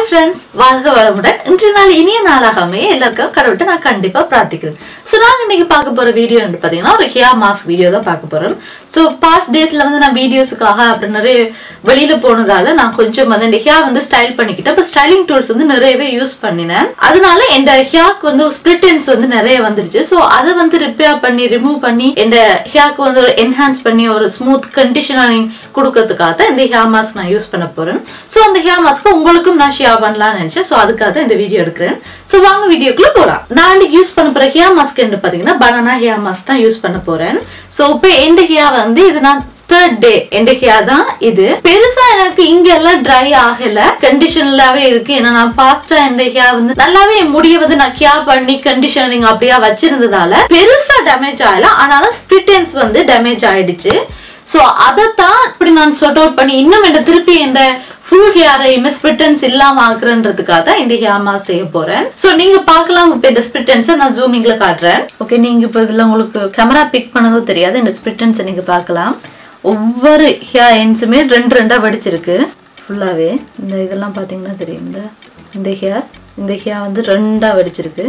friends வாழ்க வளமுடன் இன்றைய நாள் இனிய நாளாக அமைய எல்லாருக்கும் கடவுள்கிட்ட நான் கண்டிப்பா பிரார்த்திக்கிறேன் ஸோ நாங்க இன்னைக்கு பார்க்க போற வீடியோ வந்து பாத்தீங்கன்னா ஒரு ஹியா மாஸ்க் வீடியோ தான் பார்க்க போறோம் ஸோ பாஸ்ட் டேஸ்ல வந்து நான் வீடியோஸுக்காக அப்படி நிறைய வெளியில போனதால நான் கொஞ்சம் வந்து இந்த ஹியா வந்து ஸ்டைல் பண்ணிக்கிட்டேன் இப்போ ஸ்டைலிங் டூல்ஸ் வந்து நிறையவே யூஸ் பண்ணினேன் அதனால என் ஹியாக்கு வந்து ஸ்பிளிட்டன்ஸ் வந்து நிறைய வந்துருச்சு ஸோ அதை வந்து ரிப்பேர் பண்ணி ரிமூவ் பண்ணி இந்த ஹியாக்கு வந்து ஒரு என்ஹான்ஸ் பண்ணி ஒரு ஸ்மூத் கண்டிஷனரிங் கொடுக்கறதுக்காக தான் இந்த ஹேர் மாஸ்க் நான் யூஸ் பண்ண போறேன் ஸோ அந்த ஹேர் மாஸ்க்கு உங்களுக்கும் நான் ஷேர் பண்ணலாம்னு நினைச்சேன் ஸோ அதுக்காக தான் இந்த வீடியோ எடுக்கிறேன் ஸோ வாங்க வீடியோக்குள்ள போகலாம் நான் இன்னைக்கு யூஸ் பண்ண போற ஹேர் மாஸ்க் என்று பார்த்தீங்கன்னா பனானா ஹேர் மாஸ்க் தான் யூஸ் பண்ண போறேன் ஸோ இப்போ எந்த ஹேர் வந்து இது நான் தேர்ட் டே எந்த ஹேர் தான் இது பெருசா எனக்கு இங்க எல்லாம் ட்ரை ஆகல கண்டிஷனலாவே இருக்கு ஏன்னா நான் பாஸ்டா எந்த ஹேர் வந்து நல்லாவே என் முடிய வந்து நான் கேர் பண்ணி கண்டிஷனிங் அப்படியா வச்சிருந்ததால பெருசா டேமேஜ் ஆகல ஆனாலும் ஸ்பிளிட்டன்ஸ் வந்து டேமேஜ் ஆயிடுச்சு ஸோ அதைத்தான் இப்படி நான் சொட் அவுட் பண்ணி இன்னும் என்ன திருப்பி இந்த ஃபுல் ஹேரையுமே ஸ்பிரிட்டன்ஸ் இல்லாம ஆக்குறன்றதுக்காக தான் இந்த ஹேர் மாஸ்க் செய்ய போறேன் ஸோ நீங்க பார்க்கலாம் இப்போ இந்த ஸ்பிரிட்டன்ஸை நான் ஜூமிங்ல காட்டுறேன் ஓகே நீங்க இப்போ இதுல உங்களுக்கு கேமரா பிக் பண்ணதும் தெரியாது இந்த ஸ்பிரிட்டன்ஸை நீங்க பார்க்கலாம் ஒவ்வொரு ஹேர் எண்ட்ஸுமே ரெண்டு ரெண்டா வடிச்சிருக்கு ஃபுல்லாவே இந்த இதெல்லாம் பார்த்தீங்கன்னா தெரியும் இந்த இந்த ஹேர் இந்த ஹேர் வந்து ரெண்டா வடிச்சிருக்கு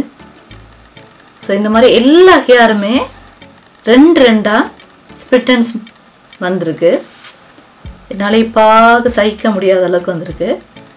ஸோ இந்த மாதிரி எல்லா ஹேருமே ரெண்டு ரெண்டா ஸ்பிரிட்டன்ஸ் வந்திருக்கு என்னால் பார்க்க சகிக்க முடியாத அளவுக்கு வந்திருக்கு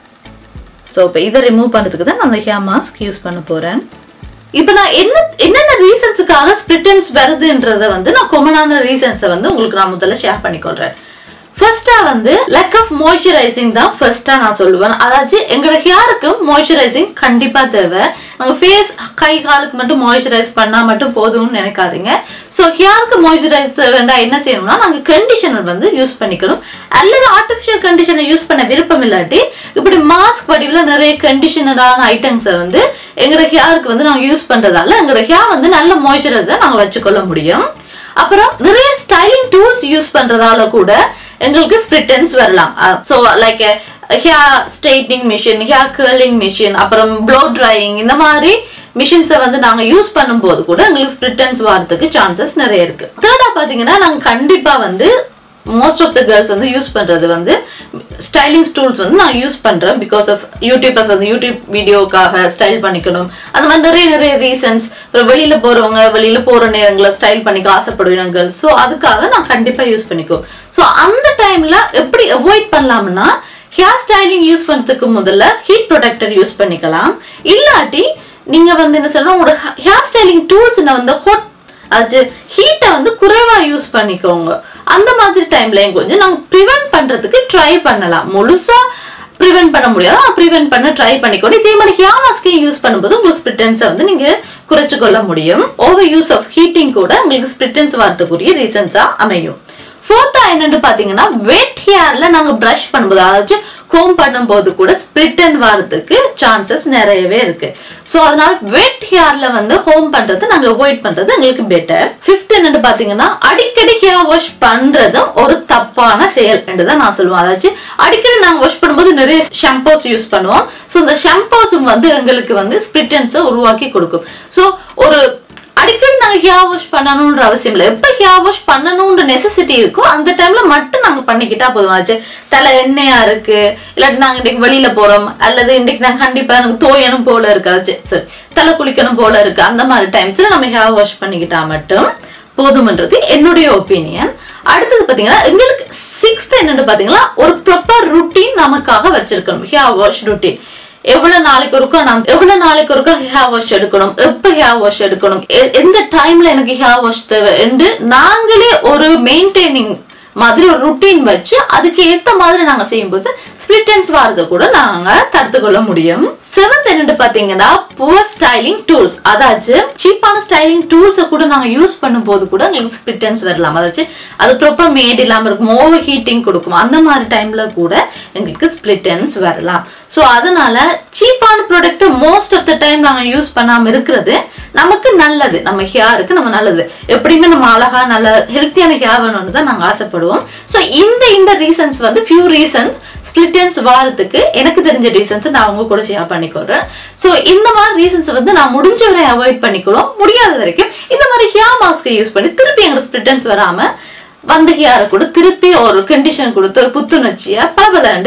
ஸோ இப்போ இதை ரிமூவ் பண்ணுறதுக்கு தான் நான் அந்த ஹேர் மாஸ்க் யூஸ் பண்ண போகிறேன் இப்போ நான் என்ன என்னென்ன ரீசன்ஸுக்காக ஸ்பிரிட்டன்ஸ் வருதுன்றத வந்து நான் கொமனான ரீசன்ஸை வந்து உங்களுக்கு நான் முதல்ல ஷேர் பண்ணிக்கொள்கிறேன் ஃபர்ஸ்டா வந்து லேக் ஆஃப் மாய்ஸ்சரைசிங் தான் ஃபர்ஸ்டா நான் சொல்லுவேன் அதாவது எங்களோட ஹேருக்கு மாய்ஸ்சரைசிங் கண்டிப்பா தேவை நாங்கள் ஃபேஸ் கை காலுக்கு மட்டும் மாய்ஸ்சரைஸ் பண்ணா மட்டும் போதும்னு நினைக்காதீங்க ஸோ ஹேருக்கு மாய்ஸ்சரைஸ் வேண்டாம் என்ன செய்யணும்னா நாங்கள் கண்டிஷனர் வந்து யூஸ் பண்ணிக்கணும் அல்லது ஆர்டிஃபிஷியல் கண்டிஷனர் யூஸ் பண்ண விருப்பம் இல்லாட்டி இப்படி மாஸ்க் வடிவில் நிறைய கண்டிஷனரான ஐட்டம்ஸை வந்து எங்களோட ஹேருக்கு வந்து நாங்கள் யூஸ் பண்றதால எங்களோட ஹேர் வந்து நல்ல மாய்ஸ்சரைஸை நாங்கள் வச்சுக்கொள்ள முடியும் அப்புறம் நிறைய ஸ்டைலிங் டூல்ஸ் யூஸ் பண்றதால கூட எங்களுக்கு ஸ்பிரிட்டன்ஸ் வரலாம் so like hair straightening machine hair curling machine அப்புறம் ப்ளோ ட்ரையிங் இந்த மாதிரி மிஷின்ஸை வந்து நாங்கள் யூஸ் பண்ணும்போது கூட எங்களுக்கு ஸ்பிரிட்டன்ஸ் வரதுக்கு சான்சஸ் நிறைய இருக்கு தேர்டா பார்த்தீங்கன்னா நாங்கள் கண்டிப்பாக வந்து மோஸ்ட் ஆஃப் த கேர்ள்ஸ் வந்து யூஸ் பண்றது வந்து ஸ்டைலிங் டூல்ஸ் வந்து நான் யூஸ் பண்றேன் பிகாஸ் ஆஃப் யூடியூபர்ஸ் வந்து யூடியூப் வீடியோக்காக ஸ்டைல் பண்ணிக்கணும் அந்த மாதிரி நிறைய நிறைய ரீசன்ஸ் அப்புறம் வெளியில போறவங்க வெளியில போற நேரங்களில் ஸ்டைல் பண்ணிக்க ஆசைப்படுவேன் கேர்ள்ஸ் ஸோ அதுக்காக நான் கண்டிப்பா யூஸ் பண்ணிக்கோ ஸோ அந்த டைம்ல எப்படி அவாய்ட் பண்ணலாம்னா ஹேர் ஸ்டைலிங் யூஸ் பண்றதுக்கு முதல்ல ஹீட் ப்ரொடெக்டர் யூஸ் பண்ணிக்கலாம் இல்லாட்டி நீங்க வந்து என்ன சொல்லணும் உங்களோட ஹேர் ஸ்டைலிங் டூல்ஸ் வந்து ஹொட் அது ஹீட்டை வந்து குறைவா யூஸ் பண்ணிக்கோங்க அந்த மாதிரி டைம்ல கொஞ்சம் நாங்க ப்ரிவென்ட் பண்றதுக்கு ட்ரை பண்ணலாம் முழுசா ப்ரிவென்ட் பண்ண முடியாது ப்ரிவென்ட் பண்ண ட்ரை பண்ணிக்கணும் இதே மாதிரி ஹேர் மாஸ்கையும் யூஸ் பண்ணும்போது உங்களுக்கு ஸ்பிரிட்டன்ஸை வந்து நீங்க குறைச்சு கொள்ள முடியும் ஓவர் யூஸ் ஆஃப் ஹீட்டிங் கூட உங்களுக்கு ஸ்பிரிட்டன்ஸ் வரதுக்குரிய ரீசன்ஸா அமையும் ஃபோர்த்தா என்னன்னு பாத்தீங்கன்னா வெட் ஹேர்ல நாங்க பிரஷ் பண்ணும்போது அதாவது கோம் பண்ணும்போது கூட ஸ்பிரிட்டன் வரதுக்கு சான்சஸ் நிறையவே இருக்கு ஸோ அதனால வெட் ஹேர்ல வந்து ஹோம் பண்றது நாங்க அவாய்ட் பண்றது எங்களுக்கு பெட்டர் ஃபிஃப்த் என்னன்னு பாத்தீங்கன்னா அடிக்கடி ஹேர் வாஷ் பண்றதும் ஒரு தப்பான செயல் என்று தான் நான் சொல்லுவேன் அதாச்சும் அடிக்கடி நாங்க வாஷ் பண்ணும்போது நிறைய ஷாம்போஸ் யூஸ் பண்ணுவோம் ஸோ இந்த ஷாம்போஸும் வந்து எங்களுக்கு வந்து ஸ்பிரிட்டன்ஸை உருவாக்கி கொடுக்கும் ஸோ ஒரு அடிக்கடி நாங்க ஹேர் வாஷ் பண்ணணும்ன்ற அவசியம் இல்லை எப்ப ஹேர் வாஷ் பண்ணணும்ன்ற நெசசிட்டி இருக்கோ அந்த டைம்ல மட்டும் நாங்க பண்ணிக்கிட்டா போதும் ஆச்சு தலை எண்ணெயா இருக்கு இல்லாட்டி நாங்க இன்னைக்கு வெளியில போறோம் அல்லது இன்னைக்கு நாங்க கண்டிப்பா எனக்கு தோயணும் போல இருக்காச்சு சரி தலை குளிக்கணும் போல இருக்கு அந்த மாதிரி டைம்ஸ்ல நம்ம ஹேர் வாஷ் பண்ணிக்கிட்டா மட்டும் போதும்ன்றது என்னுடைய ஒப்பீனியன் அடுத்தது பாத்தீங்கன்னா எங்களுக்கு சிக்ஸ்த் என்னன்னு பாத்தீங்கன்னா ஒரு ப்ராப்பர் ருட்டீன் நமக்காக வச்சிருக்கணும் ஹேர் வாஷ் ருட்டீன் எவ்வளவு நாளைக்கு ஒருக்கா நான் எவ்வளவு நாளைக்கு ஒருக்கா ஹேர் வாஷ் எடுக்கணும் எப்ப ஹேர் வாஷ் எடுக்கணும் எந்த டைம்ல எனக்கு ஹேர் வாஷ் தேவை என்று நாங்களே ஒரு மெயின்டைனிங் மாதிரி ஒரு ருட்டீன் வச்சு அதுக்கு ஏத்த மாதிரி நாங்க செய்யும்போது ஸ்பிளிட்டன்ஸ் வரதை கூட நாங்க தடுத்து கொள்ள முடியும் செவன்த் என்னட்டு பாத்தீங்கன்னா புவர் ஸ்டைலிங் டூல்ஸ் அதாச்சும் சீப்பான ஸ்டைலிங் டூல்ஸை கூட நாங்க யூஸ் பண்ணும்போது கூட எங்களுக்கு ஸ்பிளிட்டன்ஸ் வரலாம் அதாச்சும் அது ப்ராப்பர் மேட் இல்லாம இருக்கும் ஓவர் ஹீட்டிங் கொடுக்கும் அந்த மாதிரி டைம்ல கூட எங்களுக்கு ஸ்பிளிட்டன்ஸ் வரலாம் ஸோ அதனால சீப்பான product most of the time நாங்க யூஸ் பண்ணாம இருக்கிறது நமக்கு நல்லது நம்ம ஹேருக்கு நம்ம நல்லது எப்படியுமே நம்ம அழகா நல்ல ஹெல்த்தியான ஹேர் வேணும்னு தான் நாங்க ஆசைப்படுவோம் ஸோ இந்த இந்த ரீசன்ஸ் வந்து ஃபியூ ரீசன்ஸ் ஸ்பிளிட்டன்ஸ் வாரத்துக்கு எனக்கு தெரிஞ்ச ரீசன்ஸ் நான் அவங்க கூட ஷேர் பண்ணிக்கொள்றேன் ஸோ இந்த மாதிரி ரீசன்ஸ் வந்து நான் முடிஞ்ச வரை அவாய்ட் பண்ணிக்கிறோம் முடியாத வரைக்கும் இந்த மாதிரி ஹேர் மாஸ்கை யூஸ் பண்ணி திருப்பி எங்களுக்கு ஸ்பிளிட்டன்ஸ் வராம வந்த ஹேரை கூட திருப்பி ஒரு கண்டிஷன் கொடுத்து ஒரு புத்துணர்ச்சியா பலபலண்டு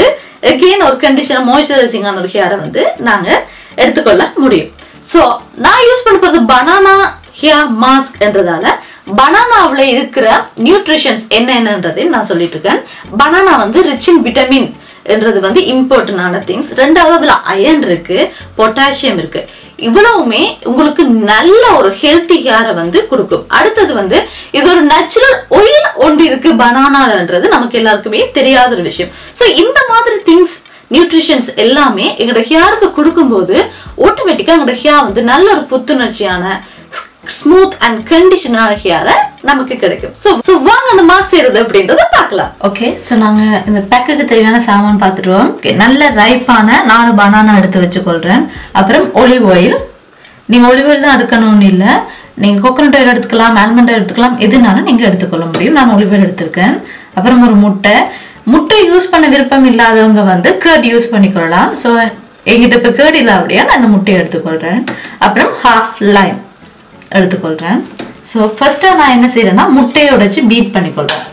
எகெயின் ஒரு கண்டிஷன் மாய்ஸ்சரைசிங்கான ஒரு ஹேரை வந்து நாங்க எடுத்துக்கொள்ள முடியும் ஸோ நான் யூஸ் பண்ண போகிறது பனானா ஹியர் மாஸ்க் என்றதால பனானாவில் இருக்கிற நியூட்ரிஷன்ஸ் என்னென்னன்றதையும் நான் சொல்லிட்டு இருக்கேன் பனானா வந்து ரிச் இன் விட்டமின் என்றது வந்து இம்பார்ட்டன்டான திங்ஸ் ரெண்டாவது அதுல அயன் இருக்கு பொட்டாசியம் இருக்கு இவ்வளவுமே உங்களுக்கு நல்ல ஒரு ஹெல்த்தி ஹேரை வந்து கொடுக்கும் அடுத்தது வந்து இது ஒரு நேச்சுரல் ஒயில் ஒன்று இருக்கு பனானாலன்றது நமக்கு எல்லாருக்குமே தெரியாத ஒரு விஷயம் ஸோ இந்த மாதிரி திங்ஸ் நியூட்ரிஷன்ஸ் எல்லாமே எங்களோட ஹேருக்கு கொடுக்கும்போது ஆட்டோமேட்டிக்காக எங்களோட ஹேர் வந்து நல்ல ஒரு புத்துணர்ச்சியான ஸ்மூத் அண்ட் கண்டிஷனான ஹேரை நமக்கு கிடைக்கும் ஸோ ஸோ வாங்க அந்த மாஸ்க் செய்யறது அப்படின்றத பார்க்கலாம் ஓகே ஸோ நாங்கள் இந்த பேக்குக்கு தேவையான சாமான் பார்த்துருவோம் Okay, நல்ல ரைப்பான நாலு பனானா எடுத்து வச்சுக்கொள்கிறேன் அப்புறம் ஒலிவ் ஆயில் நீங்கள் ஒலிவ் ஆயில் தான் எடுக்கணும்னு இல்லை நீங்கள் கோகோனட் ஆயில் எடுத்துக்கலாம் ஆல்மண்ட் ஆயில் எடுத்துக்கலாம் எதுனாலும் நீங்கள் எடுத்துக்கொள்ள முடியும் நான் ஒலிவ் ஆயில் எடுத்திருக்கேன் அப்புறம் ஒரு முட்டை முட்டை யூஸ் பண்ண விருப்பம் இல்லாதவங்க வந்து கேர்ட் யூஸ் பண்ணிக்கொள்ளலாம் ஸோ எங்கிட்ட இப்போ கேர்ட் இல்லை அப்படியா நான் அந்த முட்டையை எடுத்துக்கொள்கிறேன் அப்புறம் ஹாஃப் லைம் எடுத்துக்கொள்கிறேன் ஸோ ஃபர்ஸ்ட்டாக நான் என்ன செய்கிறேன்னா முட்டையை உடைச்சு பீட் பண்ணிக்கொள்கிறேன்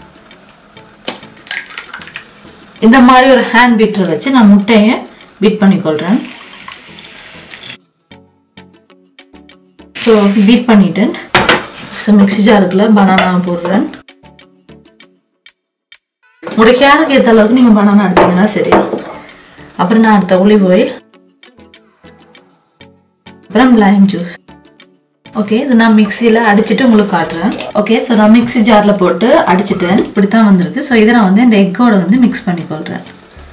இந்த மாதிரி ஒரு ஹேண்ட் பீட்டர் வச்சு நான் முட்டையை பீட் பண்ணிக்கொள்கிறேன் ஸோ பீட் பண்ணிட்டேன் ஸோ மிக்ஸி ஜாருக்குள்ள பனானா போடுறேன் உங்களுடைய ஹேருக்கு ஏற்ற அளவுக்கு நீங்கள் பனானா எடுத்தீங்கன்னா சரி அப்புறம் நான் அடுத்த ஒலிவ் ஆயில் அப்புறம் லைம் ஜூஸ் ஓகே இது நான் மிக்சியில் அடிச்சுட்டு உங்களுக்கு காட்டுறேன் ஓகே ஸோ நான் மிக்ஸி ஜாரில் போட்டு அடிச்சிட்டேன் இப்படி தான் வந்திருக்கு ஸோ இதை நான் வந்து இந்த எக்கோட வந்து மிக்ஸ் பண்ணிக்கொள்கிறேன்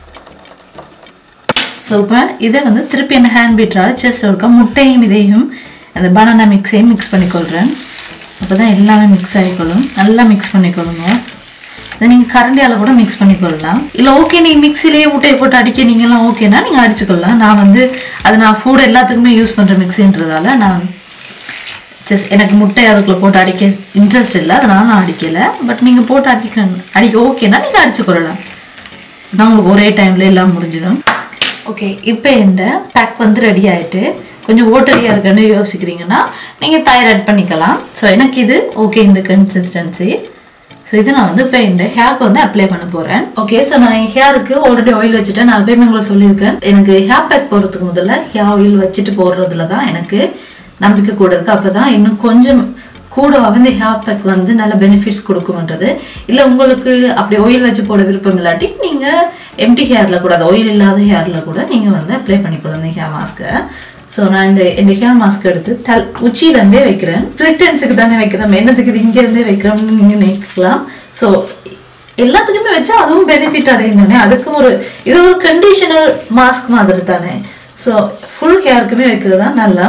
ஸோ இப்போ இதை வந்து திருப்பி என்ன ஹேண்ட் பீட்டரால் செஸ் ஒருக்கா முட்டையும் இதையும் அந்த பனானா மிக்ஸையும் மிக்ஸ் பண்ணிக்கொள்கிறேன் அப்போ தான் எல்லாமே மிக்ஸ் ஆகிக்கொள்ளும் நல்லா மிக்ஸ் பண்ணிக்கொள்ளுங்க இதை நீங்கள் கரண்டியால் கூட மிக்ஸ் பண்ணிக்கொள்ளலாம் இல்லை ஓகே நீங்கள் மிக்சிலேயே முட்டையை போட்டு அடிக்க நீங்கள்லாம் ஓகேனா நீங்கள் அடிச்சுக்கொள்ளலாம் நான் வந்து அது நான் ஃபுட் எல்லாத்துக்குமே யூஸ் பண்ணுற மிக்ஸின்றதால நான் ஜஸ்ட் எனக்கு முட்டை அதுக்குள்ளே போட்டு அடிக்க இன்ட்ரெஸ்ட் இல்லை அதனால நான் அடிக்கலை பட் நீங்கள் போட்டு அடிக்க அடிக்க ஓகேனா நீங்கள் அடிச்சுக்கொள்ளலாம் நான் உங்களுக்கு ஒரே டைமில் எல்லாம் முடிஞ்சிடும் ஓகே இப்போ இந்த பேக் வந்து ரெடி ஆயிட்டு கொஞ்சம் ஓட்டரியாக இருக்குன்னு யோசிக்கிறீங்கன்னா நீங்கள் தயிர் ஆட் பண்ணிக்கலாம் ஸோ எனக்கு இது ஓகே இந்த கன்சிஸ்டன்சி ஸோ இது நான் வந்து இப்போ இந்த ஹேருக்கு வந்து அப்ளை பண்ண போகிறேன் ஓகே ஸோ நான் என் ஹேருக்கு ஆல்ரெடி ஆயில் வச்சுட்டேன் நான் எப்பயுமே உங்களை சொல்லியிருக்கேன் எனக்கு ஹேர் பேக் போடுறதுக்கு முதல்ல ஹேர் ஆயில் வச்சுட்டு போடுறதுல தான் எனக்கு நம்பிக்கை கூட இருக்குது அப்போ தான் இன்னும் கொஞ்சம் கூடவாக இந்த ஹேர் பேக் வந்து நல்ல பெனிஃபிட்ஸ் கொடுக்கும்ன்றது இல்லை உங்களுக்கு அப்படி ஆயில் வச்சு போட விருப்பம் இல்லாட்டி நீங்கள் எம்டி ஹேரில் கூட அது ஆயில் இல்லாத ஹேரில் கூட நீங்கள் வந்து அப்ளை பண்ணிக்கலாம் இந்த ஹேர் மாஸ்க்கை ஸோ நான் இந்த இந்த ஹேர் மாஸ்க் எடுத்து தல் உச்சியிலேருந்தே வைக்கிறேன் ப்ரிட்டன்ஸுக்கு தானே வைக்கிறோம் என்னத்துக்கு இது இங்கேருந்தே வைக்கிறோம்னு நீங்கள் நினைக்கலாம் ஸோ எல்லாத்துக்குமே வச்சா அதுவும் பெனிஃபிட் அடையும் தானே அதுக்கும் ஒரு இது ஒரு கண்டிஷனல் மாஸ்க் மாதிரி தானே ஸோ ஃபுல் ஹேருக்குமே வைக்கிறது தான் நல்லா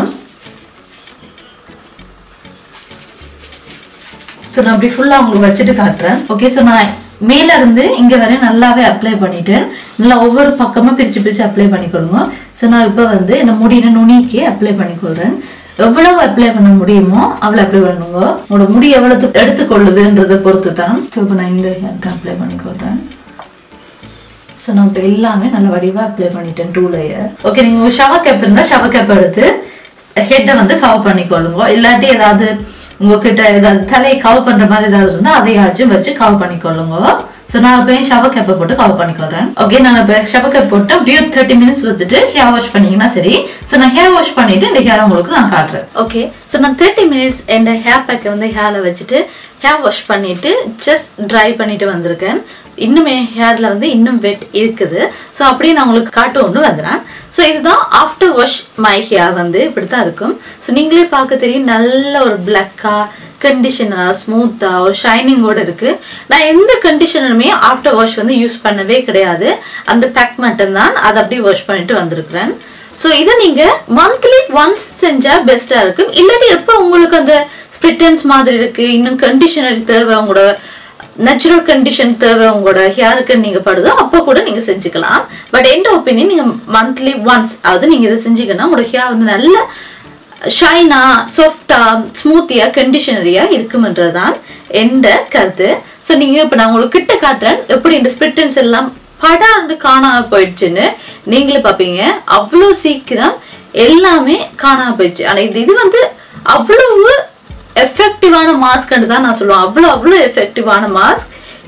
ஸோ நான் அப்படி ஃபுல்லாக உங்களுக்கு வச்சுட்டு காட்டுறேன் ஓகே ஸோ நான் மேல இருந்து இங்க வரை நல்லாவே அப்ளை பண்ணிட்டேன் நல்லா ஒவ்வொரு பக்கமா பிரிச்சு பிரிச்சு அப்ளை பண்ணிக்கொள்ளுங்க ஸோ நான் இப்போ வந்து என்ன முடியின நுனிக்கு அப்ளை பண்ணிக்கொள்றேன் எவ்வளவு அப்ளை பண்ண முடியுமோ அவ்வளோ அப்ளை பண்ணுங்க உங்களோட முடி எவ்வளவு எடுத்துக்கொள்ளுதுன்றதை பொறுத்து தான் ஸோ இப்போ நான் இந்த ஹேருக்கு அப்ளை பண்ணிக்கொள்றேன் ஸோ நான் இப்போ எல்லாமே நல்ல வடிவாக அப்ளை பண்ணிட்டேன் டூ லேயர் ஓகே நீங்கள் ஷவர் கேப் இருந்தால் ஷவர் கேப் எடுத்து ஹெட்டை வந்து கவர் பண்ணிக்கொள்ளுங்க இல்லாட்டி ஏதாவது உங்ககிட்ட ஏதாவது தலையை கவர் பண்ற மாதிரி ஏதாவது இருந்தால் அதையாச்சும் வச்சு கவர் பண்ணிக்கொள்ளுங்க ஸோ நான் இப்போ ஷவர் கேப்பை போட்டு கவர் பண்ணிக்கொள்றேன் ஓகே நான் இப்போ ஷவர் கேப் போட்டு அப்படியே தேர்ட்டி மினிட்ஸ் வந்துட்டு ஹேர் வாஷ் பண்ணீங்கன்னா சரி ஸோ நான் ஹேர் வாஷ் பண்ணிட்டு இந்த ஹேர் உங்களுக்கு நான் காட்டுறேன் ஓகே ஸோ நான் தேர்ட்டி மினிட்ஸ் என் ஹேர் பேக்கை வந்து ஹேரில் வச்சுட்டு ஹேர் வாஷ் பண்ணிட்டு ஜஸ்ட் ட்ரை பண்ணிட்டு வந்திருக்கேன் இன்னுமே ஹேர்ல வந்து இன்னும் வெட் இருக்குது ஸோ அப்படியே நான் உங்களுக்கு காட்டு ஒன்று வந்துடுறேன் ஸோ இதுதான் ஆஃப்டர் வாஷ் மை ஹேர் வந்து இப்படி தான் இருக்கும் ஸோ நீங்களே பார்க்க தெரியும் நல்ல ஒரு பிளாக்காக கண்டிஷனராக ஸ்மூத்தாக ஒரு ஷைனிங்கோட இருக்கு நான் எந்த கண்டிஷனருமே ஆஃப்டர் வாஷ் வந்து யூஸ் பண்ணவே கிடையாது அந்த பேக் மட்டும்தான் அதை அப்படியே வாஷ் பண்ணிட்டு வந்திருக்கிறேன் ஸோ இதை நீங்கள் மந்த்லி ஒன்ஸ் செஞ்சால் பெஸ்ட்டாக இருக்கும் இல்லாட்டி எப்போ உங்களுக்கு அந்த ஸ்பிரிட்டன்ஸ் மாதிரி இருக்கு இன்னும் கண்டிஷனர் தேவை உங்களோட நேச்சுரல் கண்டிஷன் தேவை உங்களோட ஹேருக்கு நீங்கள் படுதோ அப்போ கூட நீங்கள் செஞ்சுக்கலாம் பட் எந்த ஒப்பீனியன் நீங்கள் மந்த்லி ஒன்ஸ் அதாவது நீங்கள் இதை செஞ்சீங்கன்னா உங்களோட ஹேர் வந்து நல்ல ஷைனா சாஃப்டா ஸ்மூத்தியா கண்டிஷனரியா இருக்கும்ன்றது தான் எந்த கருத்து ஸோ நீங்க இப்போ நான் உங்களுக்கு கிட்ட காட்டுறேன் எப்படி இந்த ஸ்பிரிட்டன்ஸ் எல்லாம் படாண்டு காணாம போயிடுச்சுன்னு நீங்களே பார்ப்பீங்க அவ்வளோ சீக்கிரம் எல்லாமே காணாம போயிடுச்சு ஆனால் இது இது வந்து அவ்வளவு எஃபெக்டிவான மாஸ்க்னு தான் நான் சொல்லுவேன் அவ்வளோ அவ்வளோ எஃபெக்டிவான மாஸ்க்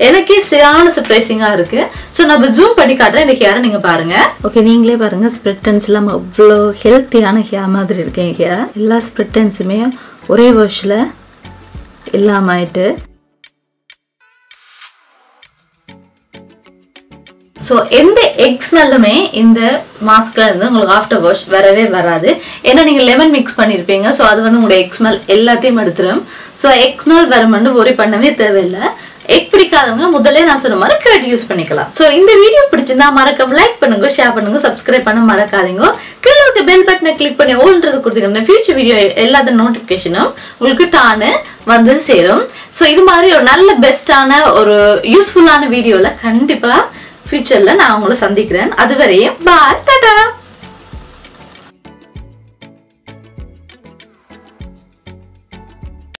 எனக்கே சரியான சர்ப்ரைசிங்காக இருக்கு ஸோ நம்ம ஜூம் பண்ணி காட்டுறேன் இந்த ஹேரை நீங்கள் பாருங்க ஓகே நீங்களே பாருங்க ஸ்ப்ரெட்டன்ஸ் இல்லாமல் அவ்வளோ ஹெல்த்தியான ஹேர் மாதிரி இருக்கு என் ஹேர் எல்லா ஸ்ப்ரெட்டன்ஸுமே ஒரே வருஷத்தில் இல்லாமல் ஆயிட்டு ஸோ எந்த எக் ஸ்மெல்லுமே இந்த மாஸ்க்ல இருந்து உங்களுக்கு ஆஃப்டர் வாஷ் வரவே வராது ஏன்னா நீங்கள் லெமன் மிக்ஸ் பண்ணியிருப்பீங்க ஸோ அது வந்து உங்களுடைய எக் ஸ்மெல் எல்லாத்தையும் எடுத்துரும் ஸோ எக் ஸ்மெல் வருமென்று ஒரி பண்ணவே தேவையில்லை எக் பிடிக்காதவங்க முதல்ல நான் சொன்ன மாதிரி கேட் யூஸ் பண்ணிக்கலாம் ஸோ இந்த வீடியோ பிடிச்சிருந்தா மறக்காம லைக் பண்ணுங்க ஷேர் பண்ணுங்க சப்ஸ்கிரைப் பண்ண மறக்காதீங்க கீழே இருக்க பெல் பட்டனை கிளிக் பண்ணி ஓல்ன்றது கொடுத்துக்கணும் ஃபியூச்சர் வீடியோ எல்லாத்த நோட்டிஃபிகேஷனும் உங்களுக்கு டானு வந்து சேரும் ஸோ இது மாதிரி ஒரு நல்ல பெஸ்டான ஒரு யூஸ்ஃபுல்லான வீடியோவில் கண்டிப்பாக ஃபியூச்சரில் நான் உங்களை சந்திக்கிறேன் அதுவரையும் பாய் டாடா